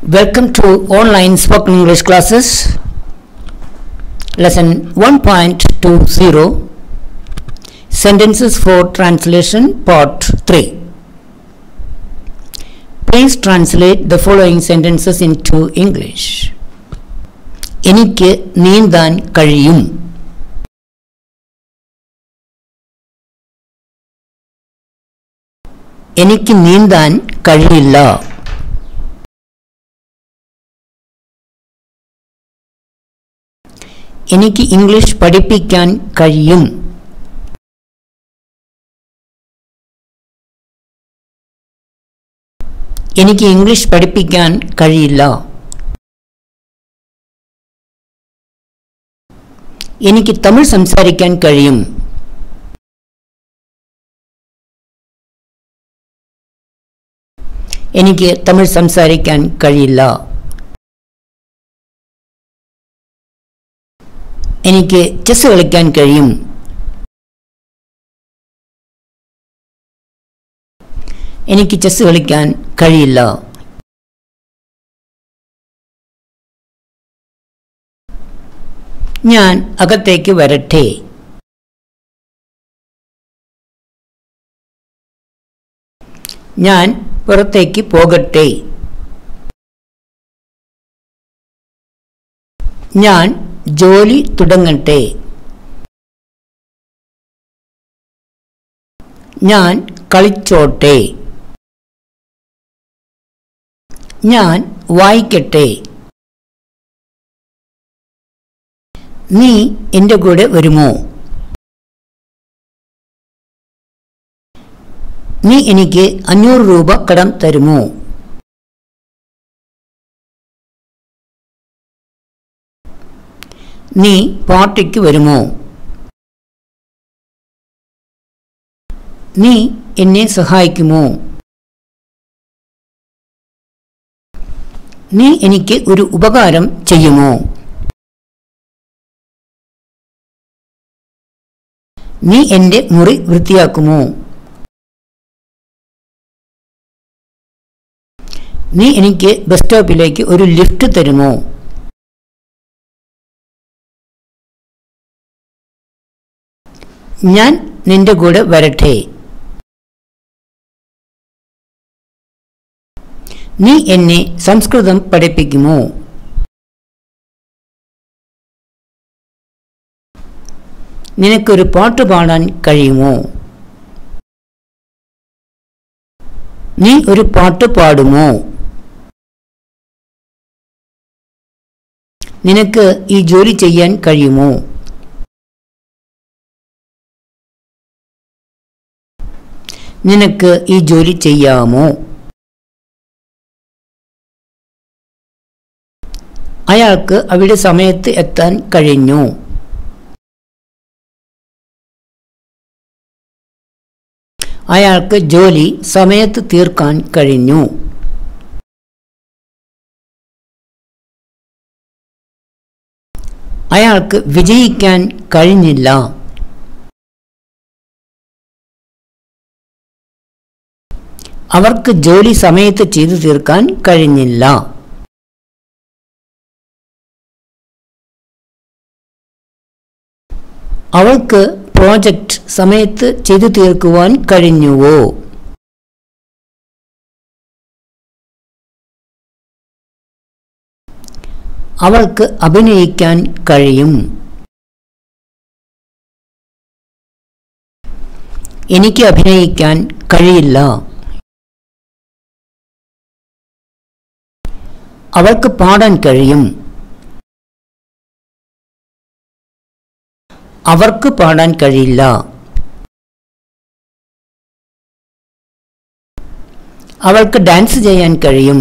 Welcome to online spoken English classes. Lesson 1.20 Sentences for Translation Part 3. Please translate the following sentences into English. എനിക്ക് നീന്താൻ കഴിയും എനിക്ക് നീന്താൻ കഴിയില്ല എനിക്ക് ഇംഗ്ലീഷ് പഠിപ്പിക്കാൻ കഴിയും എനിക്ക് ഇംഗ്ലീഷ് പഠിപ്പിക്കാൻ കഴിയില്ല എനിക്ക് തമിഴ് സംസാരിക്കാൻ കഴിയും എനിക്ക് തമിഴ് സംസാരിക്കാൻ കഴിയില്ല എനിക്ക് ചെസ് കളിക്കാൻ കഴിയും എനിക്ക് ചെസ് കളിക്കാൻ കഴിയില്ല ഞാൻ അകത്തേക്ക് വരട്ടെ ഞാൻ പുറത്തേക്ക് പോകട്ടെ ഞാൻ ജോലി തുടങ്ങട്ടെ ഞാൻ കളിച്ചോട്ടെ ഞാൻ വായിക്കട്ടെ നീ എൻ്റെ കൂടെ വരുമോ നീ എനിക്ക് അഞ്ഞൂറ് രൂപ കടം തരുമോ നീ പാർട്ടിക്ക് വരുമോ നീ എന്നെ സഹായിക്കുമോ നീ എനിക്ക് ഒരു ഉപകാരം ചെയ്യുമോ നീ എൻ്റെ മുറി വൃത്തിയാക്കുമോ നീ എനിക്ക് ബസ് സ്റ്റോപ്പിലേക്ക് ഒരു ലിഫ്റ്റ് തരുമോ ഞാൻ നിന്റെ കൂടെ വരട്ടെ നീ എന്നെ സംസ്കൃതം പഠിപ്പിക്കുമോ നിനക്കൊരു പാട്ട് പാടാൻ കഴിയുമോ നീ ഒരു പാട്ട് പാടുമോ നിനക്ക് ഈ ജോലി ചെയ്യാൻ കഴിയുമോ നിനക്ക് ഈ ജോലി ചെയ്യാമോ അയാൾക്ക് അവിടെ സമയത്ത് എത്താൻ കഴിഞ്ഞു അയാൾക്ക് ജോലി സമയത്ത് തീർക്കാൻ കഴിഞ്ഞു അയാൾക്ക് വിജയിക്കാൻ കഴിഞ്ഞില്ല അവർക്ക് ജോലി സമയത്ത് ചെയ്തു തീർക്കാൻ കഴിഞ്ഞില്ല അവൾക്ക് പ്രോജക്റ്റ് സമയത്ത് ചെയ്തു തീർക്കുവാൻ കഴിഞ്ഞുവോ അവൾക്ക് അഭിനയിക്കാൻ കഴിയും എനിക്ക് അഭിനയിക്കാൻ കഴിയില്ല അവൾക്ക് പാടാൻ കഴിയും അവർക്ക് പാടാൻ കഴിയില്ല അവൾക്ക് ഡാൻസ് ചെയ്യാൻ കഴിയും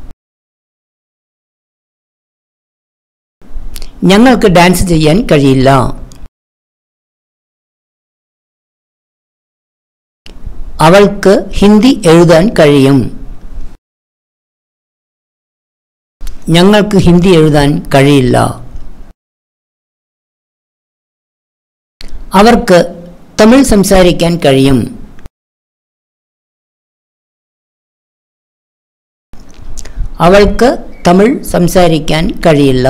ഞങ്ങൾക്ക് ഡാൻസ് ചെയ്യാൻ കഴിയില്ല അവൾക്ക് ഹിന്ദി എഴുതാൻ കഴിയും ഞങ്ങൾക്ക് ഹിന്ദി എഴുതാൻ കഴിയില്ല അവർക്ക് തമിഴ് സംസാരിക്കാൻ കഴിയും അവൾക്ക് തമിഴ് സംസാരിക്കാൻ കഴിയില്ല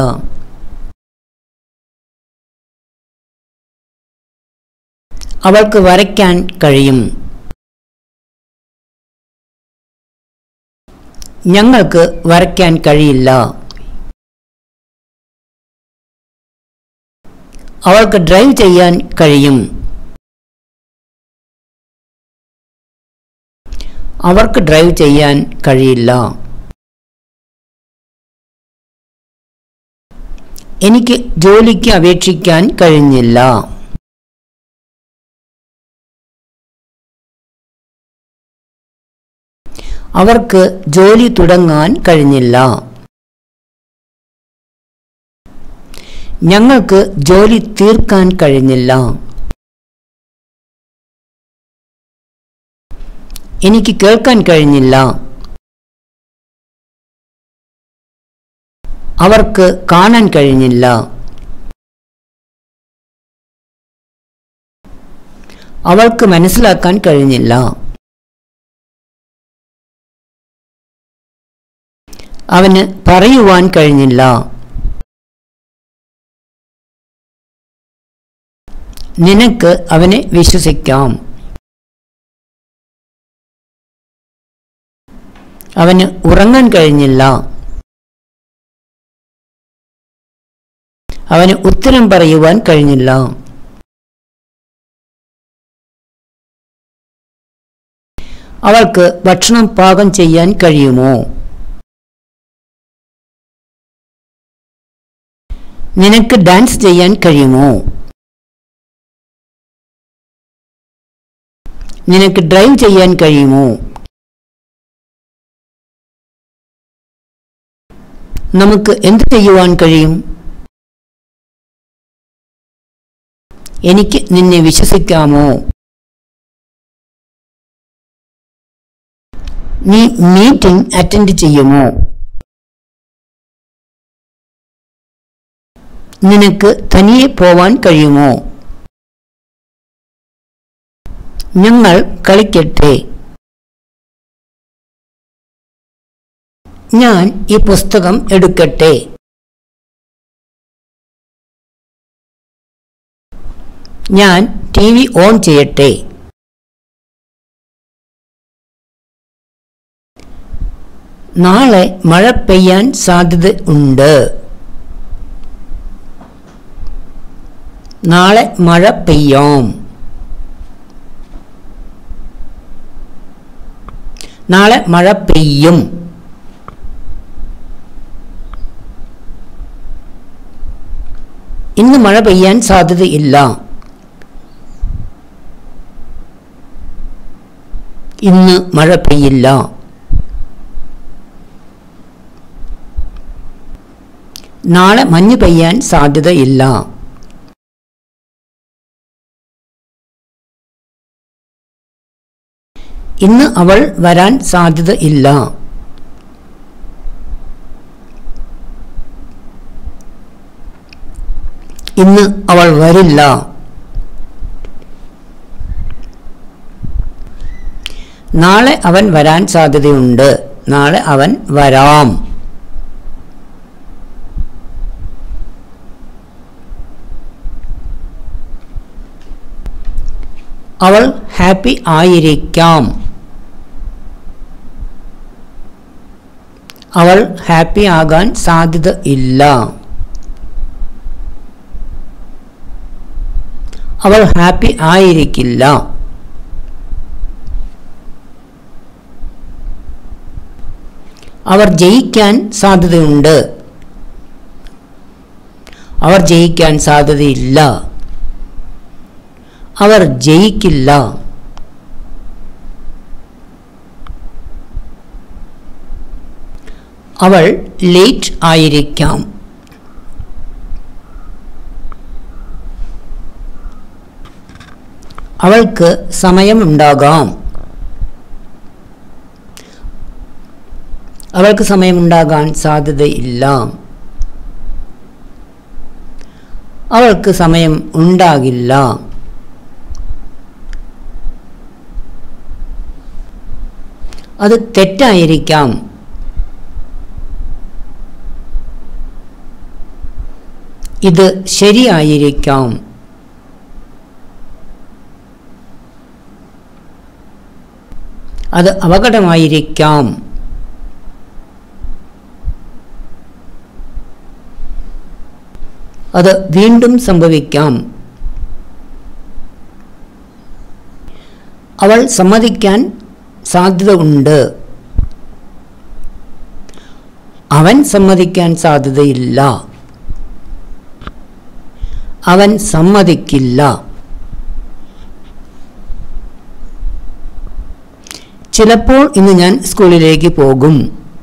അവൾക്ക് വരയ്ക്കാൻ കഴിയും ഞങ്ങൾക്ക് വരയ്ക്കാൻ കഴിയില്ല അവൾക്ക് ഡ്രൈവ് ചെയ്യാൻ കഴിയും അവർക്ക് ഡ്രൈവ് ചെയ്യാൻ കഴിയില്ല എനിക്ക് ജോലിക്ക് അപേക്ഷിക്കാൻ കഴിഞ്ഞില്ല അവർക്ക് ജോലി തുടങ്ങാൻ കഴിഞ്ഞില്ല ഞങ്ങൾക്ക് ജോലി തീർക്കാൻ കഴിഞ്ഞില്ല എനിക്ക് കേൾക്കാൻ കഴിഞ്ഞില്ല അവർക്ക് കാണാൻ കഴിഞ്ഞില്ല അവൾക്ക് മനസ്സിലാക്കാൻ കഴിഞ്ഞില്ല അവന് പറയുവാൻ കഴിഞ്ഞില്ല നിനക്ക് അവനെ വിശ്വസിക്കാം അവന് ഉറങ്ങാൻ കഴിഞ്ഞില്ല അവന് ഉത്തരം പറയുവാൻ കഴിഞ്ഞില്ല അവൾക്ക് ഭക്ഷണം പാകം ചെയ്യാൻ കഴിയുമോ നിനക്ക് ഡാൻസ് ചെയ്യാൻ കഴിയുമോ നിനക്ക് ഡ്രൈവ് ചെയ്യാൻ കഴിയുമോ നമുക്ക് എന്ത് ചെയ്യുവാൻ കഴിയും എനിക്ക് നിന്നെ വിശ്വസിക്കാമോ നീ മീറ്റിംഗ് അറ്റൻഡ് ചെയ്യുമോ നിനക്ക് തനിയെ പോവാൻ കഴിയുമോ ഞങ്ങൾ കളിക്കട്ടെ ഞാൻ ഈ പുസ്തകം എടുക്കട്ടെ ഞാൻ ടി വി ഓൺ ചെയ്യട്ടെ നാളെ മഴ പെയ്യാൻ സാധ്യത ഉണ്ട് നാളെ മഴ പെയ്യാം നാളെ മഴ പെയ്യും ഇന്ന് മഴ പെയ്യാൻ സാധ്യതയില്ല ഇന്ന് മഴ പെയ്യില്ല നാളെ മഞ്ഞ് പെയ്യാൻ സാധ്യതയില്ല ഇന്ന് അവൾ വരാൻ സാധ്യതയില്ല ഇന്ന് അവൾ വരില്ല നാളെ അവൻ വരാൻ സാധ്യതയുണ്ട് നാളെ അവൻ വരാം അവൾ ഹാപ്പി ആയിരിക്കാം അവൾ ഹാപ്പി ആകാൻ സാധ്യത ഇല്ല അവൾ ഹാപ്പി ആയിരിക്കില്ല അവർ ജയിക്കാൻ സാധ്യതയുണ്ട് അവർ ജയിക്കാൻ സാധ്യതയില്ല അവർ ജയിക്കില്ല അവൾ ലേറ്റ് ആയിരിക്കാം അവൾക്ക് സമയമുണ്ടാകാം അവൾക്ക് സമയമുണ്ടാകാൻ സാധ്യതയില്ല അവൾക്ക് സമയം ഉണ്ടാകില്ല അത് തെറ്റായിരിക്കാം ഇത് ശരിയായിരിക്കാം അത് അപകടമായിരിക്കാം അത് വീണ്ടും സംഭവിക്കാം അവൾ സമ്മതിക്കാൻ സാധ്യത ഉണ്ട് അവൻ സമ്മതിക്കാൻ സാധ്യതയില്ല അവൻ സമ്മതിക്കില്ല ചിലപ്പോൾ ഇന്ന് ഞാൻ സ്കൂളിലേക്ക് പോകും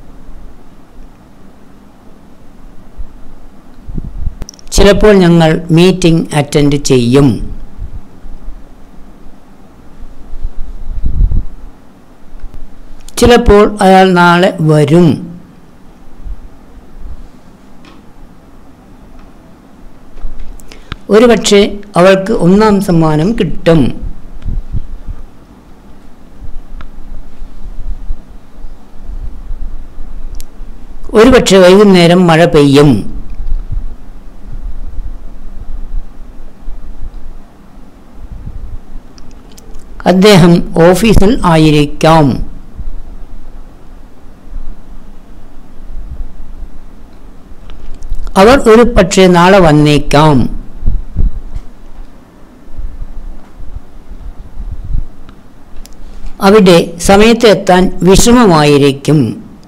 ചിലപ്പോൾ ഞങ്ങൾ മീറ്റിംഗ് അറ്റൻഡ് ചെയ്യും ചിലപ്പോൾ അയാൾ നാളെ വരും ഒരുപക്ഷെ അവൾക്ക് ഒന്നാം സമ്മാനം കിട്ടും ഒരുപക്ഷെ വൈകുന്നേരം മഴ പെയ്യും അദ്ദേഹം ഓഫീസിൽ ആയിരിക്കാം അവർ ഒരു പക്ഷേ നാളെ വന്നേക്കാം അവിടെ സമയത്ത് എത്താൻ വിഷമമായിരിക്കും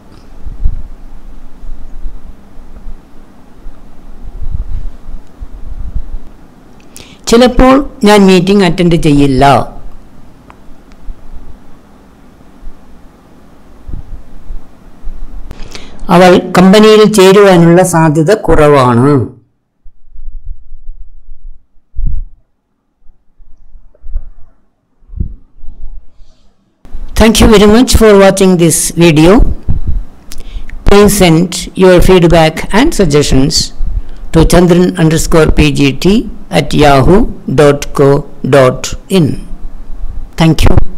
ചിലപ്പോൾ ഞാൻ മീറ്റിംഗ് അറ്റൻഡ് ചെയ്യില്ല അവൾ കമ്പനിയിൽ ചേരുവാനുള്ള സാധ്യത കുറവാണ് Thank you very much for watching this video. Please send your feedback and suggestions to chandran underscore pgt at yahoo.co.in. Thank you.